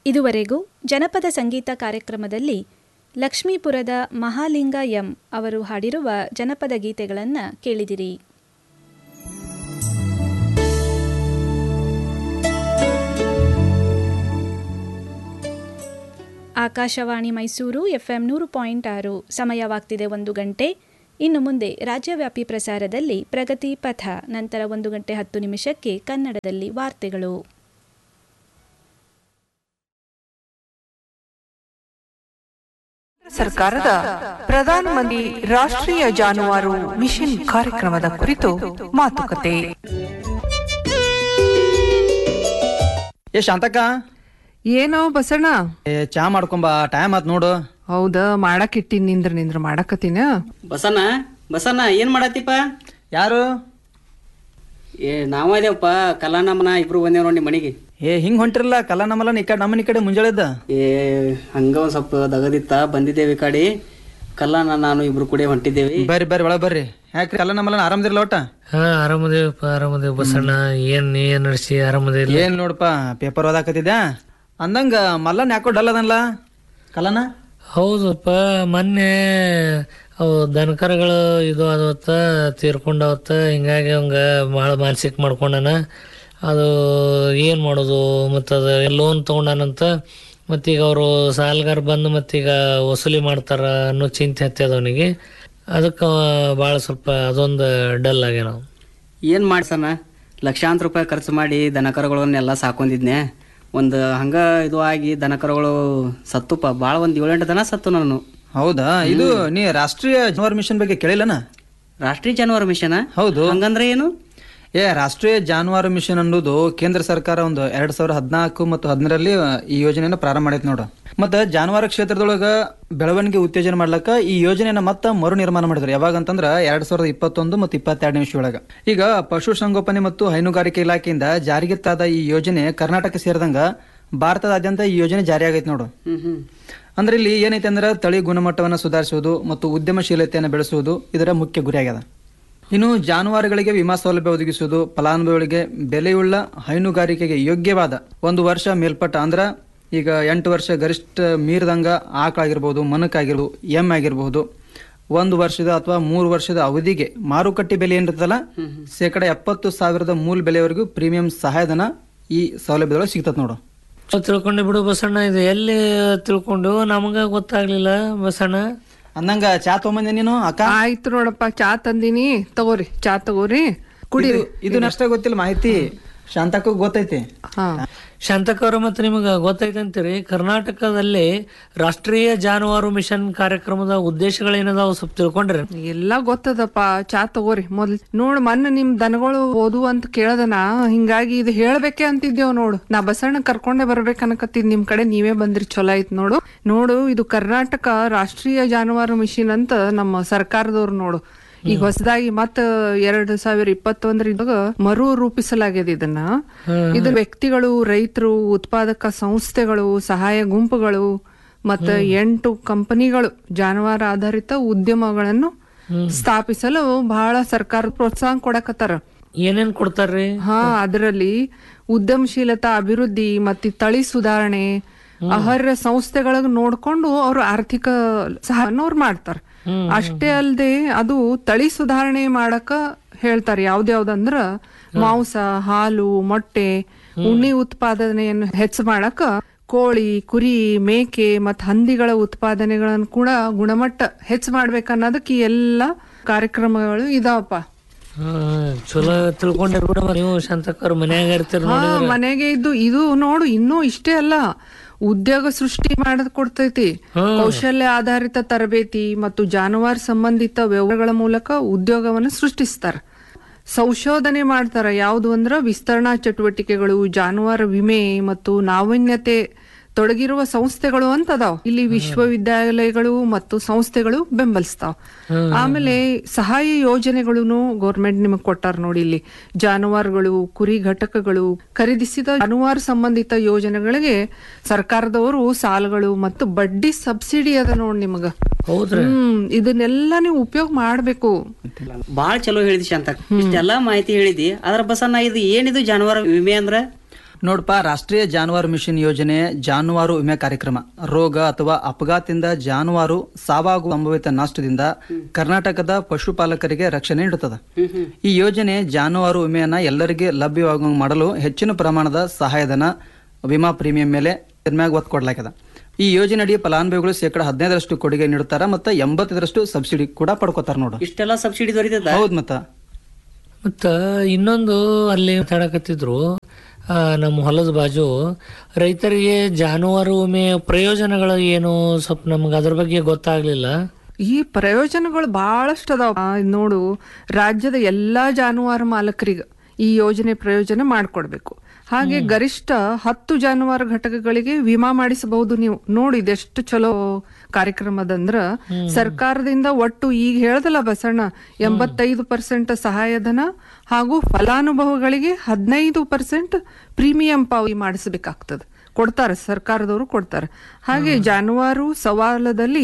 ಇದುವರೆಗೂ ಜನಪದ ಸಂಗೀತ ಕಾರ್ಯಕ್ರಮದಲ್ಲಿ ಲಕ್ಷ್ಮೀಪುರದ ಮಹಾಲಿಂಗ ಎಂ ಅವರು ಹಾಡಿರುವ ಜನಪದ ಗೀತೆಗಳನ್ನು ಕೇಳಿದಿರಿ ಆಕಾಶವಾಣಿ ಮೈಸೂರು ಎಫ್ಎಂ ನೂರು ಪಾಯಿಂಟ್ ಆರು ಸಮಯವಾಗ್ತಿದೆ ಒಂದು ಗಂಟೆ ಇನ್ನು ಮುಂದೆ ರಾಜ್ಯವ್ಯಾಪಿ ಪ್ರಸಾರದಲ್ಲಿ ಪ್ರಗತಿ ಪಥ ನಂತರ ಒಂದು ಗಂಟೆ ಹತ್ತು ನಿಮಿಷಕ್ಕೆ ಕನ್ನಡದಲ್ಲಿ ವಾರ್ತೆಗಳು ಸರ್ಕಾರದ ಪ್ರಧಾನಮಂತ್ರಿ ರಾಷ್ಟ್ರೀಯ ಜಾನುವಾರು ಮಿಷನ್ ಕಾರ್ಯಕ್ರಮದ ಕುರಿತು ಮಾತುಕತೆ ಏ ಶಾಂತಕ್ಕ ಏನೋ ಬಸಣ್ಣ ಏ ಚಾ ಮಾಡ್ಕೊಂಬ ಟೈಮ್ ಆತ್ ನೋಡು ಹೌದ ಮಾಡಕ್ ಇಟ್ಟಿನ್ ನಿಂದ್ರ ನಿಂದ್ರ ಮಾಡಕತ್ತೀನ ಬಸಣ್ಣ ಬಸಣ್ಣ ಏನ್ ಮಾಡತ್ತಿಪ್ಪ ಯಾರು ಏ ನಾವ ಇದೇವಪ್ಪ ಕಲಾನಮ್ಮನ ಇಬ್ರು ಬಂದೇವ್ ನೋಡಿ ಮನೆಗೆ ಏ ಹಿಂಗ್ ಹೊಂಟಿರಲ್ಲ ಕಲ್ಲ ನಮ್ಮಲ್ಲ ಈ ಕಡೆ ನಮ್ಮನ ಈ ಕಡೆ ಮುಂಜಾಳೆದ್ದ ಏ ಹಂಗ ಒಂದ್ ಸ್ವಲ್ಪ ದಗದಿತ್ತ ಬಂದಿದ್ದೇವೆ ಈ ಕಡೆ ಕಲ್ಲಾನ ನಾನು ಇಬ್ರು ಕೂಡ ಹೊಂಟಿದ್ದೇವೆ ಬರ್ರಿ ಬರ್ರಿ ಒಳಗ್ ಬರ್ರಿ ಯಾಕ್ರಿ ಕಲ್ಲ ನಮ್ಮಲ್ಲ ಆರಾಮದಿರಲ್ಲ ಒಟ್ಟ ಹಾ ಆರಾಮದೇವಪ್ಪ ಆರಾಮದೇವ್ ಬಸಣ್ಣ ಏನ್ ನೀ ಏನ್ ನಡ್ಸಿ ಆರಾಮದೇವಿ ಏನ್ ನೋಡಪ್ಪ ಪೇಪರ್ ಓದಾಕತ್ತಿದ್ಯಾ ಅಂದಂಗ ಮಲ್ಲನ್ ಯಾಕೋ ಡಲ್ ಅದನ್ಲ ಕಲ್ಲನ ಹೌದಪ್ಪ ಮೊನ್ನೆ ಅವು ದನಕರಗಳು ಇದು ಆದವತ್ತ ತೀರ್ಕೊಂಡವತ್ತ ಹಿಂಗಾಗಿ ಅವಂಗ ಭಾಳ ಮಾನಸಿಕ ಮಾಡ್ಕೊಂಡನ ಅದು ಏನ್ ಮಾಡೋದು ಮತ್ತು ಅದು ಲೋನ್ ತೊಗೊಂಡಾನಂತ ಮತ್ತೀಗ ಅವರು ಸಾಲಗಾರ ಬಂದು ಮತ್ತೀಗ ವಸೂಲಿ ಮಾಡ್ತಾರ ಅನ್ನೋ ಚಿಂತೆ ಹತ್ತದ ಅವನಿಗೆ ಅದಕ್ಕೆ ಭಾಳ ಸ್ವಲ್ಪ ಅದೊಂದು ಡಲ್ ಆಗ್ಯಾನ ನಾವು ಏನ್ ಮಾಡ್ಸಣ ಲಕ್ಷಾಂತರ ರೂಪಾಯಿ ಖರ್ಚು ಮಾಡಿ ದನಕರುಗಳನ್ನೆಲ್ಲ ಸಾಕೊಂಡಿದ್ನೆ ಒಂದು ಹಂಗ ಇದು ಆಗಿ ದನಕರುಗಳು ಸತ್ತುಪ್ಪ ಭಾಳ ಒಂದ್ ಏಳೆಂಟು ದನ ಸತ್ತು ನಾನು ಹೌದಾ ಇದು ನೀ ರಾಷ್ಟ್ರೀಯ ಜಾನುವಾರು ಮಿಷನ್ ಬಗ್ಗೆ ಕೇಳಿಲ್ಲನ ರಾಷ್ಟ್ರೀಯ ಜಾನುವಾರು ಮಿಷನ್ ಹೌದು ಹಂಗಂದ್ರೆ ಏನು ಏ ರಾಷ್ಟ್ರೀಯ ಜಾನುವಾರು ಮಿಷನ್ ಅನ್ನೋದು ಕೇಂದ್ರ ಸರ್ಕಾರ ಒಂದು ಎರಡ್ ಸಾವಿರದ ಹದಿನಾಲ್ಕು ಮತ್ತು ಹದಿನರಲ್ಲಿ ಈ ಯೋಜನೆಯನ್ನು ಪ್ರಾರಂಭ ಮಾಡೈತೆ ನೋಡು ಮತ್ತೆ ಜಾನುವಾರು ಕ್ಷೇತ್ರದೊಳಗ ಬೆಳವಣಿಗೆ ಉತ್ತೇಜನ ಮಾಡ್ಲಕ್ಕ ಈ ಯೋಜನೆಯನ್ನ ಮತ್ತೆ ಮರು ನಿರ್ಮಾಣ ಮಾಡಿದ್ರು ಯಾವಾಗ ಅಂತಂದ್ರ ಎರಡ್ ಸಾವಿರದ ಇಪ್ಪತ್ತೊಂದು ಮತ್ತು ಇಪ್ಪತ್ತೆರಡನೇ ಇಸ್ವಿ ಒಳಗ ಈಗ ಪಶು ಸಂಗೋಪನೆ ಮತ್ತು ಹೈನುಗಾರಿಕೆ ಇಲಾಖೆಯಿಂದ ಜಾರಿಗೆ ತಾದ ಈ ಯೋಜನೆ ಕರ್ನಾಟಕ ಸೇರಿದಂಗ ಭಾರತದಾದ್ಯಂತ ಈ ಯೋಜನೆ ಜಾರಿಯಾಗೈತೆ ನೋಡು ಹ್ಮ್ ಹ್ಮ್ ಅಂದ್ರೆ ಇಲ್ಲಿ ಏನೈತೆ ಅಂದ್ರೆ ತಳಿ ಗುಣಮಟ್ಟವನ್ನು ಸುಧಾರಿಸುವುದು ಮತ್ತು ಉದ್ಯಮಶೀಲತೆಯನ್ನು ಬೆಳೆಸುವುದು ಇದರ ಮುಖ್ಯ ಗುರಿಯಾಗ್ಯದ ಇನ್ನು ಜಾನುವಾರುಗಳಿಗೆ ವಿಮಾ ಸೌಲಭ್ಯ ಒದಗಿಸುವುದು ಫಲಾನುಭವಿಗಳಿಗೆ ಬೆಲೆಯುಳ್ಳ ಹೈನುಗಾರಿಕೆಗೆ ಯೋಗ್ಯವಾದ ಒಂದು ವರ್ಷ ಮೇಲ್ಪಟ್ಟ ಅಂದ್ರ ಈಗ ಎಂಟು ವರ್ಷ ಗರಿಷ್ಠ ಮೀರಿದಂಗ ಆಕಳಾಗಿರ್ಬೋದು ಮನಕ್ಕಾಗಿರ್ಬೋದು ಎಮ್ ಆಗಿರಬಹುದು ಒಂದು ವರ್ಷದ ಅಥವಾ ಮೂರು ವರ್ಷದ ಅವಧಿಗೆ ಮಾರುಕಟ್ಟೆ ಬೆಲೆ ಏನಿರ್ತದಲ್ಲ ಶೇಕಡ ಎಪ್ಪತ್ತು ಸಾವಿರದ ಮೂಲ ಬೆಲೆವರೆಗೂ ಪ್ರೀಮಿಯಂ ಸಹಾಯಧನ ಈ ಸೌಲಭ್ಯದೊಳಗೆ ಸಿಗ್ತದ ನೋಡು ತಿಳ್ಕೊಂಡೆ ಬಿಡು ಬಸಣ್ಣ ಇದು ಎಲ್ಲಿ ತಿಳ್ಕೊಂಡು ನಮಗ ಗೊತ್ತಾಗ್ಲಿಲ್ಲ ಬಸಣ್ಣ ಅಂದಂಗ ಚಾ ತೊಗೊಂಬಂದೆ ನೀನು ಅಕ್ಕ ಆಯ್ತು ನೋಡಪ್ಪ ಚಾ ತಂದಿನಿ ತಗೋರಿ ಚಾ ತಗೋರಿ ಕುಡೀರಿ ಇದು- ಇದು ನಷ್ಟ ಗೊತ್ತಿಲ್ಲ ಮಾಹಿತಿ ಶಾಂತಕ್ಕೂ ಗೊತ್ತೈತಿ ಹಾ ಶಾಂತಕವ್ರ ಮತ್ತೆ ನಿಮಗೆ ಗೊತ್ತೈತಂತೀರಿ ಕರ್ನಾಟಕದಲ್ಲಿ ರಾಷ್ಟ್ರೀಯ ಜಾನುವಾರು ಮಿಷನ್ ಕಾರ್ಯಕ್ರಮದ ಉದ್ದೇಶಗಳೇನದಾವ ಸ್ವಲ್ಪ ತಿಳ್ಕೊಂಡ್ರಿ ಎಲ್ಲ ಗೊತ್ತದಪ್ಪ ಚಾ ತಗೋರಿ ಮೊದ್ಲು ನೋಡ್ ಮೊನ್ನೆ ನಿಮ್ ದನಗಳು ಓದು ಅಂತ ಕೇಳದನ ಹಿಂಗಾಗಿ ಇದು ಹೇಳ್ಬೇಕೆ ಅಂತಿದ್ದೇವ್ ನೋಡು ನಾ ಬಸಣ್ಣ ಕರ್ಕೊಂಡೆ ಬರ್ಬೇಕು ಅನ್ಕತ್ತಿದ್ ನಿಮ್ ಕಡೆ ನೀವೇ ಬಂದ್ರಿ ಚಲೋ ಆಯ್ತು ನೋಡು ನೋಡು ಇದು ಕರ್ನಾಟಕ ರಾಷ್ಟ್ರೀಯ ಜಾನುವಾರು ಮಿಷನ್ ಅಂತ ನಮ್ಮ ಸರ್ಕಾರದವ್ರು ನೋಡು ಈಗ ಹೊಸದಾಗಿ ಮತ್ತ ಎರಡ್ ಸಾವಿರ ಇಪ್ಪತ್ತೊಂದರಿಂದ ಮರು ರೂಪಿಸಲಾಗಿದೆ ಇದನ್ನ ಇದು ವ್ಯಕ್ತಿಗಳು ರೈತರು ಉತ್ಪಾದಕ ಸಂಸ್ಥೆಗಳು ಸಹಾಯ ಗುಂಪುಗಳು ಮತ್ತ ಎಂಟು ಕಂಪನಿಗಳು ಜಾನುವಾರು ಆಧಾರಿತ ಉದ್ಯಮಗಳನ್ನು ಸ್ಥಾಪಿಸಲು ಬಹಳ ಸರ್ಕಾರ ಪ್ರೋತ್ಸಾಹ ಕೊಡಕತ್ತಾರ ಏನೇನ್ ಕೊಡ್ತಾರ್ರಿ ಹಾ ಅದರಲ್ಲಿ ಉದ್ಯಮಶೀಲತಾ ಅಭಿವೃದ್ಧಿ ಮತ್ತೆ ತಳಿ ಸುಧಾರಣೆ ಆಹಾರ ಸಂಸ್ಥೆಗಳಿಗೆ ನೋಡ್ಕೊಂಡು ಅವ್ರು ಆರ್ಥಿಕ ಸಹಾಯವನ್ನು ಅವ್ರು ಮಾಡ್ತಾರ ಅಷ್ಟೇ ಅಲ್ಲದೆ ಅದು ತಳಿ ಸುಧಾರಣೆ ಮಾಡಕ ಹೇಳ್ತಾರೆ ಯಾವ್ದ್ಯಾವ್ದಂದ್ರ ಮಾಂಸ ಹಾಲು ಮೊಟ್ಟೆ ಉಣ್ಣಿ ಉತ್ಪಾದನೆಯನ್ನು ಹೆಚ್ಚು ಮಾಡಕ ಕೋಳಿ ಕುರಿ ಮೇಕೆ ಮತ್ ಹಂದಿಗಳ ಉತ್ಪಾದನೆಗಳನ್ನು ಕೂಡ ಗುಣಮಟ್ಟ ಹೆಚ್ಚು ಮಾಡ್ಬೇಕನ್ನೋದಕ್ಕೆ ಈ ಎಲ್ಲ ಕಾರ್ಯಕ್ರಮಗಳು ಇದಾವಪ್ಪ ಹಾ ಚಲೋ ತಿಳ್ಕೊಂಡ್ರಿ ಬಿಡು ನೀವು ಶಾಂತಕವ್ರ ಮನ್ಯಾಗ ಇರ್ತೀರಿ ಹಾ ನೋಡಿ ಮನೆಗೆ ಇದ್ದು ಇದು ನೋಡು ಇನ್ನೂ ಇಷ್ಟೇ ಅಲ್ಲ ಉದ್ಯೋಗ ಸೃಷ್ಟಿ ಮಾಡದ್ ಕೊಡ್ತೈತಿ ಕೌಶಲ್ಯ ಆಧಾರಿತ ತರಬೇತಿ ಮತ್ತು ಜಾನುವಾರು ಸಂಬಂಧಿತ ವ್ಯವಹಾರಗಳ ಮೂಲಕ ಉದ್ಯೋಗವನ್ನು ಸೃಷ್ಟಿಸ್ತಾರ ಸಂಶೋಧನೆ ಮಾಡ್ತಾರ ಯಾವುದು ಅಂದ್ರ ವಿಸ್ತರಣಾ ಚಟುವಟಿಕೆಗಳು ಜಾನುವಾರು ವಿಮೆ ಮತ್ತು ನಾವೀನ್ಯತೆ ತೊಡಗಿರುವ ಸಂಸ್ಥೆಗಳು ಅಂತ ಅದಾವ ಇಲ್ಲಿ ವಿಶ್ವವಿದ್ಯಾಲಯಗಳು ಮತ್ತು ಸಂಸ್ಥೆಗಳು ಬೆಂಬಲಿಸ್ತಾವ ಆಮೇಲೆ ಸಹಾಯ ಯೋಜನೆಗಳನ್ನು ಗೌರ್ಮೆಂಟ್ ನಿಮಗ್ ಕೊಟ್ಟಾರ ನೋಡಿ ಇಲ್ಲಿ ಜಾನುವಾರುಗಳು ಕುರಿ ಘಟಕಗಳು ಖರೀದಿಸಿದ ಜಾನುವಾರು ಸಂಬಂಧಿತ ಯೋಜನೆಗಳಿಗೆ ಸರ್ಕಾರದವರು ಸಾಲಗಳು ಮತ್ತು ಬಡ್ಡಿ ಸಬ್ಸಿಡಿ ಅದ ನೋಡ್ ನಿಮಗ ಹೌದ್ರಿ ಹ್ಮ್ ಇದನ್ನೆಲ್ಲ ನೀವು ಉಪಯೋಗ ಮಾಡ್ಬೇಕು ಬಾಳ ಚಲೋ ಹೇಳಿದಿ ಶಾಂತ ಇಷ್ಟೆಲ್ಲಾ ಮಾಹಿತಿ ಹೇಳಿದಿ ಅದ್ರ ಬಸಣ್ಣ ಇದು ಏನಿದು ಜಾನುವಾರು ವಿಮೆ ಅಂದ್ರ ನೋಡಪ್ಪ ರಾಷ್ಟ್ರೀಯ ಜಾನುವಾರು ಮಿಷನ್ ಯೋಜನೆ ಜಾನುವಾರು ವಿಮೆ ಕಾರ್ಯಕ್ರಮ ರೋಗ ಅಥವಾ ಅಪಘಾತದಿಂದ ಜಾನುವಾರು ಸಾವಾಗುವ ಸಂಭವಿತ ನಷ್ಟದಿಂದ ಕರ್ನಾಟಕದ ಪಶುಪಾಲಕರಿಗೆ ರಕ್ಷಣೆ ನೀಡುತ್ತದೆ ಈ ಯೋಜನೆ ಜಾನುವಾರು ವಿಮೆಯನ್ನ ಎಲ್ಲರಿಗೆ ಲಭ್ಯವಾಗುವಂಗೆ ಮಾಡಲು ಹೆಚ್ಚಿನ ಪ್ರಮಾಣದ ಸಹಾಯಧನ ವಿಮಾ ಪ್ರೀಮಿಯಂ ಮೇಲೆ ಇದ್ರ ಮ್ಯಾಗ ಒತ್ತು ಕೊಡ್ಲಾಗ್ಯದ ಈ ಯೋಜನೆ ಅಡಿ ಫಲಾನುಭವಿಗಳು ಶೇಕಡ ಹದಿನೈದರಷ್ಟು ಕೊಡುಗೆ ನೀಡುತ್ತಾರ ಮತ್ತು ಎಂಬತ್ತೈದರಷ್ಟು ಸಬ್ಸಿಡಿ ಕೂಡ ಪಡ್ಕೋತಾರ ನೋಡು ಇಷ್ಟೆಲ್ಲ ಸಬ್ಸಿಡಿ ದೊರೀತದ ಹೌದ್ ಮತ್ತ ಮತ್ತ ಇನ್ನೊಂದು ಅಲ್ಲಿ ಮಾತಾಡಕತ್ತಿದ್ರು ಆ, ನಮ್ಮ ಹೊಲದ ಬಾಜು ರೈತರಿಗೆ ಜಾನುವಾರು ವಿಮೆ ಪ್ರಯೋಜನಗಳು ಏನು ಸ್ವಲ್ಪ ನಮ್ಗೆ ಅದ್ರ ಬಗ್ಗೆ ಗೊತ್ತಾಗ್ಲಿಲ್ಲ ಈ ಪ್ರಯೋಜನಗಳು ಬಹಳಷ್ಟು ಅದಾವ ಆ, ನೋಡು ರಾಜ್ಯದ ಎಲ್ಲಾ ಜಾನುವಾರು ಮಾಲಕರಿಗೆ ಈ ಯೋಜನೆ ಪ್ರಯೋಜನ ಮಾಡಿಕೊಡ್ಬೇಕು ಹಾಗೆ ಗರಿಷ್ಠ ಹತ್ತು ಜಾನುವಾರು ಘಟಕಗಳಿಗೆ ವಿಮಾ ಮಾಡಿಸಬಹುದು ನೀವು ನೋಡಿ ಇದೆಷ್ಟು ಚಲೋ ಕಾರ್ಯಕ್ರಮದಂದ್ರ ಸರ್ಕಾರದಿಂದ ಒಟ್ಟು ಈಗ ಹೇಳ್ದಲ್ಲ ಬಸಣ್ಣ ಎಂಬತ್ತೈದು ಪರ್ಸೆಂಟ್ ಸಹಾಯಧನ ಹಾಗೂ ಫಲಾನುಭವಿಗಳಿಗೆ ಹದಿನೈದು ಪರ್ಸೆಂಟ್ ಪ್ರೀಮಿಯಂ ಪಾವತಿ ಮಾಡಿಸಬೇಕಾಗ್ತದೆ ಕೊಡ್ತಾರೆ ಸರ್ಕಾರದವರು ಕೊಡ್ತಾರೆ ಹಾಗೆ ಜಾನುವಾರು ಸವಾಲದಲ್ಲಿ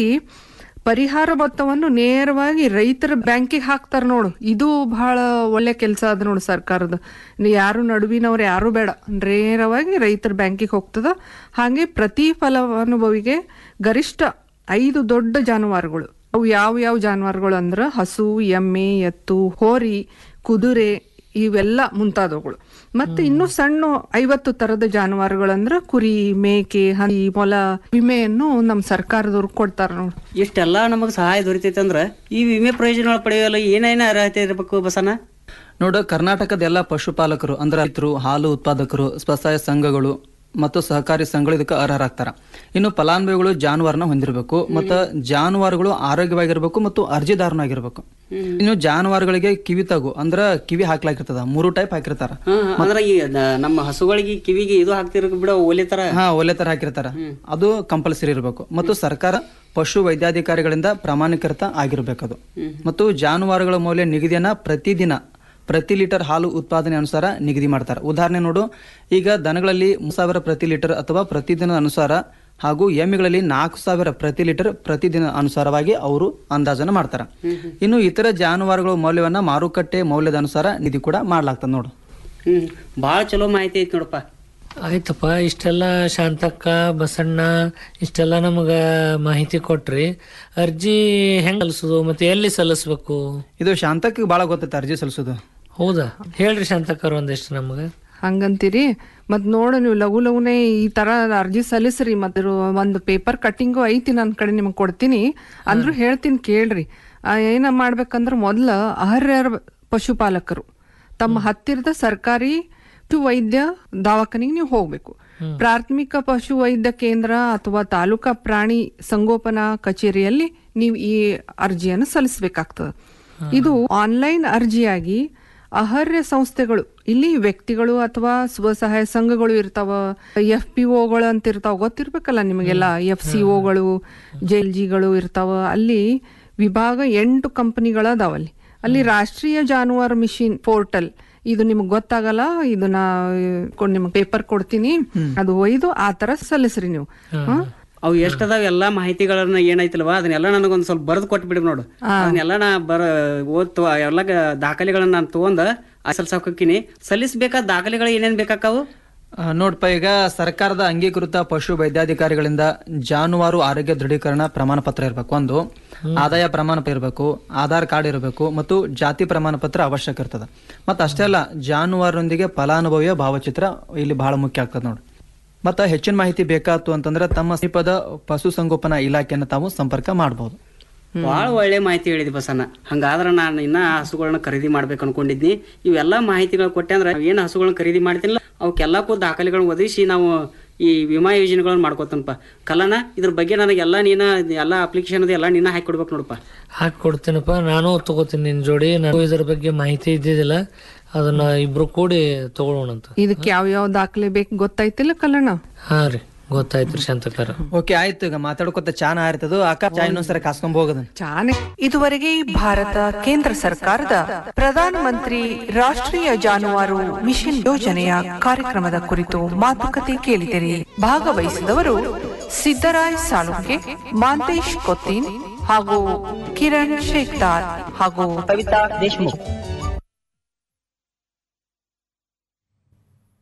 ಪರಿಹಾರ ಮೊತ್ತವನ್ನು ನೇರವಾಗಿ ರೈತರ ಬ್ಯಾಂಕಿಗೆ ಹಾಕ್ತಾರ ನೋಡು ಇದು ಬಹಳ ಒಳ್ಳೆ ಕೆಲಸ ಅದ ನೋಡು ಸರ್ಕಾರದ ನೀ ಯಾರು ನಡುವಿನವ್ರು ಯಾರು ಬೇಡ ನೇರವಾಗಿ ರೈತರ ಬ್ಯಾಂಕಿಗೆ ಹೋಗ್ತದ ಹಾಗೆ ಪ್ರತಿ ಫಲಾನುಭವಿಗೆ ಗರಿಷ್ಠ ಐದು ದೊಡ್ಡ ಜಾನುವಾರುಗಳು ಅವು ಯಾವ ಯಾವ ಜಾನುವಾರುಗಳು ಅಂದ್ರ ಹಸು ಎಮ್ಮೆ ಎತ್ತು ಹೋರಿ ಕುದುರೆ ಇವೆಲ್ಲ ಮುಂತಾದವುಗಳು ಮತ್ತೆ ಇನ್ನು ಸಣ್ಣ ಐವತ್ತು ತರದ ಜಾನುವಾರುಗಳಂದ್ರ ಕುರಿ ಮೇಕೆ ಹಂದಿ ಮೊಲ ವಿಮೆಯನ್ನು ನಮ್ ಸರ್ಕಾರದವ್ರು ಕೊಡ್ತಾರ ನೋಡಿ ಇಷ್ಟೆಲ್ಲ ನಮಗೆ ಸಹಾಯ ದೊರೀತೈತೆ ಅಂದ್ರೆ ಈ ವಿಮೆ ಪ್ರಯೋಜನಗಳು ಪಡೆಯಲು ಏನೇನು ಅರ್ಹತೆ ಇರಬೇಕು ಬಸನ ನೋಡು ಕರ್ನಾಟಕದ ಎಲ್ಲ ಪಶುಪಾಲಕರು ಅಂದ್ರೆ ರೈತರು ಹಾಲು ಉತ್ಪಾದಕರು ಸ್ವಸಹಾಯ ಸಂಘಗಳು ಮತ್ತು ಸಹಕಾರಿ ಸಂಘಗಳು ಇದಕ್ಕೆ ಅರ್ಹರಾಗ್ತಾರ ಇನ್ನು ಫಲಾನುಭವಿಗಳು ಜಾನುವಾರನ ಹೊಂದಿರಬೇಕು ಮತ್ತು ಜಾನುವಾರುಗಳು ಆರೋಗ್ಯವಾಗಿರ್ಬೇಕು ಮತ್ತು ಅರ್ಜಿದಾರನಾಗಿರ್ಬೇಕು ಇನ್ನು ಜಾನುವಾರುಗಳಿಗೆ ಕಿವಿ ತಗು ಅಂದ್ರ ಕಿವಿ ಹಾಕ್ಲಾಕಿರ್ತದ ಮೂರು ಟೈಪ್ ಹಾಕಿರ್ತಾರ ಅಂದ್ರೆ ಈ ನ- ನಮ್ಮ ಹಸುಗಳಿಗೆ ಕಿವಿಗೆ ಇದು ಹಾಕ್ತಿರ ಬಿಡ ಓಲೆ ತರ ಹಾ ಒಲೆ ತರ ಹಾಕಿರ್ತಾರ ಅದು ಕಂಪಲ್ಸರಿ ಇರಬೇಕು ಮತ್ತು ಸರ್ಕಾರ ಪಶು ವೈದ್ಯಾಧಿಕಾರಿಗಳಿಂದ ಪ್ರಾಮಾಣಿಕೃತ ಆಗಿರ್ಬೇಕದು ಮತ್ತು ಜಾನುವಾರುಗಳ ಮೌಲ್ಯ ನಿಗದಿಯನ್ನ ಪ್ರತಿದಿನ ಪ್ರತಿ ಲೀಟರ್ ಹಾಲು ಉತ್ಪಾದನೆ ಅನುಸಾರ ನಿಗದಿ ಮಾಡ್ತಾರೆ ಉದಾಹರಣೆ ನೋಡು ಈಗ ದನಗಳಲ್ಲಿ ಮೂರು ಸಾವಿರ ಪ್ರತಿ ಲೀಟರ್ ಅಥವಾ ಪ್ರತಿದಿನ ಅನುಸಾರ ಹಾಗೂ ಎಮ್ಮೆಗಳಲ್ಲಿ ನಾಲ್ಕು ಸಾವಿರ ಪ್ರತಿ ಲೀಟರ್ ಪ್ರತಿದಿನ ಅನುಸಾರವಾಗಿ ಅವರು ಅಂದಾಜನ್ನು ಮಾಡ್ತಾರೆ ಇನ್ನು ಇತರ ಜಾನುವಾರುಗಳ ಮೌಲ್ಯವನ್ನ ಮಾರುಕಟ್ಟೆ ಮೌಲ್ಯದ ಅನುಸಾರ ನಿಧಿ ಕೂಡ ಮಾಡ್ಲಾಗ್ತದೆ ನೋಡು ಹ್ಮ್ ಭಾಳ ಚಲೋ ಮಾಹಿತಿ ಐತಿ ನೋಡಪ್ಪ ಆಯ್ತಪ್ಪ ಇಷ್ಟೆಲ್ಲ ಶಾಂತಕ್ಕ ಬಸಣ್ಣ ಇಷ್ಟೆಲ್ಲ ನಮಗ ಮಾಹಿತಿ ಕೊಟ್ರಿ ಅರ್ಜಿ ಹೆಂಗ್ ಸಲ್ಲಿಸೋದು ಮತ್ತೆ ಎಲ್ಲಿ ಸಲ್ಲಿಸ್ಬೇಕು ಇದು ಶಾಂತಕ್ಕೆ ಬಹಳ ಗೊತ್ತೈತೆ ಅರ್ಜಿ ಸಲ್ಲಿಸೋದು ಹೌದಾ ಹೇಳ್ರಿ ಶಾಂತಕ್ಕರ್ ಒಂದಿಷ್ಟು ನಮಗ ಹಂಗಂತೀರಿ ಮತ್ ನೋಡು ನೀವು ಲಘು ಲಘುನೆ ಈ ತರ ಅರ್ಜಿ ಸಲ್ಲಿಸ್ರಿ ಮತ್ ಒಂದು ಪೇಪರ್ ಕಟ್ಟಿಂಗು ಐತಿ ನನ್ನ ಕಡೆ ನಿಮಗೆ ಕೊಡ್ತೀನಿ ಅಂದ್ರೂ ಹೇಳ್ತೀನಿ ಕೇಳ್ರಿ ಆ, ಏನ ಮಾಡ್ಬೇಕಂದ್ರ ಮೊದ್ಲ ಅರ್ಹರ ಪಶುಪಾಲಕರು ತಮ್ಮ ಹತ್ತಿರದ ಸರ್ಕಾರಿ ಪಶು ವೈದ್ಯ ದವಾಖಾನಿಗೆ ನೀವು ಹೋಗ್ಬೇಕು ಪ್ರಾಥಮಿಕ ಪಶು ವೈದ್ಯ ಕೇಂದ್ರ ಅಥವಾ ತಾಲೂಕಾ ಪ್ರಾಣಿ ಸಂಗೋಪನಾ ಕಚೇರಿಯಲ್ಲಿ ನೀವು ಈ ಅರ್ಜಿಯನ್ನು ಸಲ್ಲಿಸಬೇಕಾಗ್ತದೆ ಇದು ಆನ್ಲೈನ್ ಅರ್ಜಿಯಾಗಿ ಅರ್ಹ ಸಂಸ್ಥೆಗಳು ಇಲ್ಲಿ ವ್ಯಕ್ತಿಗಳು ಅಥವಾ ಸ್ವಸಹಾಯ ಸಂಘಗಳು ಇರ್ತಾವ ಎಫ್ ಪಿ ಒಗಳು ಅಂತ ಇರ್ತಾವ ಗೊತ್ತಿರ್ಬೇಕಲ್ಲ ನಿಮಗೆಲ್ಲ ಎಫ್ ಸಿ ಒಗಳು ಜೆಲ್ ಜಿಗಳು ಇರ್ತಾವ ಅಲ್ಲಿ ವಿಭಾಗ ಎಂಟು ಕಂಪನಿಗಳ ಅದಾವಲ್ಲಿ ಅಲ್ಲಿ ರಾಷ್ಟ್ರೀಯ ಜಾನುವಾರು ಮಿಷಿನ್ ಪೋರ್ಟಲ್ ಇದು ನಿಮ್ಗೆ ಗೊತ್ತಾಗಲ್ಲ ಇದನ್ನ ನಿಮ್ಗೆ ಪೇಪರ್ ಕೊಡ್ತೀನಿ ಅದು ಒಯ್ದು ಆ ತರ ಸಲ್ಲಿಸ್ರಿ ನೀವು ಹಾ? ಅವು ಎಷ್ಟದಾವ ಎಲ್ಲಾ ಮಾಹಿತಿಗಳನ್ನ ಏನೈತಲ್ವಾ ಅದನ್ನೆಲ್ಲ ನನಗೊಂದ್ ಸ್ವಲ್ಪ ಬರೆದು ಕೊಟ್ಬಿಡಿ ನೋಡು ಅದನ್ನೆಲ್ಲ ನಾ ಬರ ಓದ್ ಎಲ್ಲ ದಾಖಲೆಗಳನ್ನ ನಾನು ತಗೊಂಡ ಸಲ್ಸಾಕಿನಿ ಸಲ್ಲಿಸ್ಬೇಕಾದ ದಾಖಲೆಗಳು ಏನೇನ್ ಬೇಕಾಕಾವು ಆ, ನೋಡ್ಪ ಈಗ ಸರ್ಕಾರದ ಅಂಗೀಕೃತ ಪಶು ವೈದ್ಯಾಧಿಕಾರಿಗಳಿಂದ ಜಾನುವಾರು ಆರೋಗ್ಯ ದೃಢೀಕರಣ ಪ್ರಮಾಣ ಪತ್ರ ಇರಬೇಕು ಒಂದು ಆದಾಯ ಪ್ರಮಾಣ ಪತ್ರ ಇರಬೇಕು ಆಧಾರ್ ಕಾರ್ಡ್ ಇರಬೇಕು ಮತ್ತು ಜಾತಿ ಪ್ರಮಾಣ ಪತ್ರ ಅವಶ್ಯಕ ಇರ್ತದೆ ಮತ್ತು ಅಷ್ಟೇ ಅಲ್ಲ ಜಾನುವಾರೊಂದಿಗೆ ಫಲಾನುಭವಿಯ ಭಾವಚಿತ್ರ ಇಲ್ಲಿ ಬಹಳ ಮುಖ್ಯ ಆಗ್ತದೆ ನೋಡಿ ಮತ್ತು ಹೆಚ್ಚಿನ ಮಾಹಿತಿ ಬೇಕಾತು ಅಂತಂದ್ರೆ ತಮ್ಮ ಸಮೀಪದ ಪಶುಸಂಗೋಪನಾ ಇಲಾಖೆಯನ್ನು ತಾವು ಸಂಪರ್ಕ ಮಾಡಬಹುದು ಭಾಳ ಒಳ್ಳೆ ಮಾಹಿತಿ ಹೇಳಿದಿ ಬಸಣ್ಣ ಹಂಗಾದ್ರೆ ನಾನು ಇನ್ನ ಹಸುಗಳನ್ನ ಖರೀದಿ ಮಾಡ್ಬೇಕು ಅನ್ಕೊಂಡಿದ್ನಿ ಇವೆಲ್ಲ ಮಾಹಿತಿಗಳು ಕೊಟ್ಟೆ ಅಂದ್ರೆ ಏನು ಹಸುಗಳನ್ನ ಖರೀದಿ ಮಾಡ್ತೀನಿಲ್ಲ ಅವಕ್ಕೆಲ್ಲಕ್ಕೂ ದಾಖಲೆಗಳನ್ನ ಒದಗಿಸಿ ನಾವು ಈ ವಿಮಾ ಯೋಜನೆಗಳನ್ನ ಮಾಡ್ಕೋತನಪ್ಪ ಕಲ್ಲನ ಇದ್ರ ಬಗ್ಗೆ ನನಗೆ ಎಲ್ಲ ನೀನ ಎಲ್ಲ ಅಪ್ಲಿಕೇಶನ್ ಅದು ಎಲ್ಲ ನೀನ ಹಾಕಿ ಕೊಡ್ಬೇಕು ನೋಡಪ್ಪ ಹಾಕಿ ಕೊಡ್ತೀನಪ್ಪ ನಾನು ತಗೋತೀನಿ ನಿನ್ ಜೋಡಿ ನನಗೂ ಇದ್ರ ಬಗ್ಗೆ ಮಾಹಿತಿ ಇದ್ದಿದ್ದಿಲ್ಲ ಅದನ್ನ ಇಬ್ರು ಕೂಡಿ ತಗೊಳ್ಳೋಣಂತ ಇದಕ್ಕೆ ಯಾವ ಯಾವ ದಾಖಲೆ ಬೇಕು ಗೊತ್ತಾಯ್ತಿಲ್ಲ ಕಲ್ಲಣ್ಣ ಹಾ ರೀ ಗೊತ್ತಾಯ್ತ್ರಿ ಶಾಂತಕರ ಓಕೆ ಆಯ್ತು ಈಗ ಮಾತಾಡ್ಕೊತ ಚಾನ ಆಯ್ತದು ಅಕ್ಕ ಚಾ ಇನ್ನೊಂದ್ಸರಿ ಕಾಸ್ಕೊಂಡ್ ಹೋಗೋದನ್ನ ಚಾನೆ ಇದುವರೆಗೆ ಭಾರತ ಕೇಂದ್ರ ಸರ್ಕಾರದ ಪ್ರಧಾನ ಮಂತ್ರಿ ರಾಷ್ಟ್ರೀಯ ಜಾನುವಾರು ಮಿಷನ್ ಯೋಜನೆಯ ಕಾರ್ಯಕ್ರಮದ ಕುರಿತು ಮಾತುಕತೆ ಕೇಳಿದಿರಿ ಭಾಗವಹಿಸಿದವರು ಸಿದ್ದರಾಯ್ ಸಾಳುಂಕೆ ಮಾಂತೇಶ್ ಕೊತ್ತಿನ್ ಹಾಗೂ ಕಿರಣ್ ಶೇಖ್ದಾರ್ ಹಾಗೂ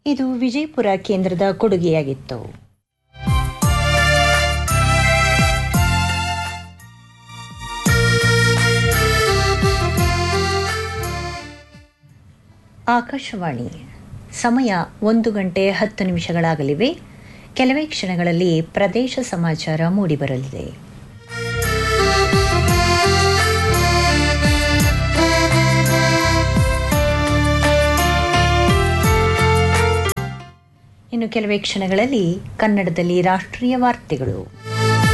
ಇದು ವಿಜಯಪುರ ಕೇಂದ್ರದ ಕೊಡುಗೆಯಾಗಿತ್ತು ಆಕಾಶವಾಣಿ ಸಮಯ ಒಂದು ಗಂಟೆ ಹತ್ತು ನಿಮಿಷಗಳಾಗಲಿವೆ ಕೆಲವೇ ಕ್ಷಣಗಳಲ್ಲಿ ಪ್ರದೇಶ ಸಮಾಚಾರ ಮೂಡಿಬರಲಿದೆ ಇನ್ನು ಕೆಲವೇ ಕ್ಷಣಗಳಲ್ಲಿ ಕನ್ನಡದಲ್ಲಿ ರಾಷ್ಟ್ರೀಯ ವಾರ್ತೆಗಳು